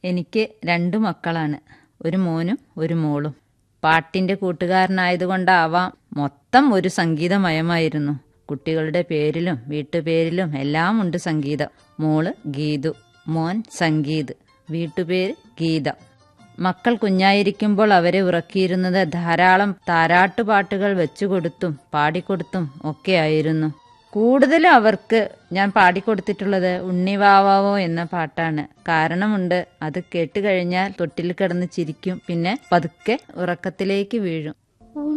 എനിക്ക് രണ്ടു മക്കളാണ് ഒരു മോനും ഒരു മോളും പാട്ടിന്റെ കൂട്ടുകാരനായതുകൊണ്ടാവാം മൊത്തം ഒരു സംഗീതമയമായിരുന്നു കുട്ടികളുടെ പേരിലും വീട്ടുപേരിലും എല്ലാം ഉണ്ട് സംഗീതം മോള് ഗീതു മോൻ സംഗീത് വീട്ടുപേര് ഗീത മക്കൾ കുഞ്ഞായിരിക്കുമ്പോൾ അവരെ ഉറക്കിയിരുന്നത് ധാരാളം താരാട്ടുപാട്ടുകൾ വെച്ചുകൊടുത്തും പാടിക്കൊടുത്തും ഒക്കെയായിരുന്നു കൂടുതലും അവർക്ക് ഞാൻ പാടിക്കൊടുത്തിട്ടുള്ളത് ഉണ്ണിവാവാവോ എന്ന പാട്ടാണ് കാരണമുണ്ട് അത് കേട്ടുകഴിഞ്ഞാൽ തൊട്ടിൽ കിടന്ന് ചിരിക്കും പിന്നെ പതുക്കെ ഉറക്കത്തിലേക്ക് വീഴും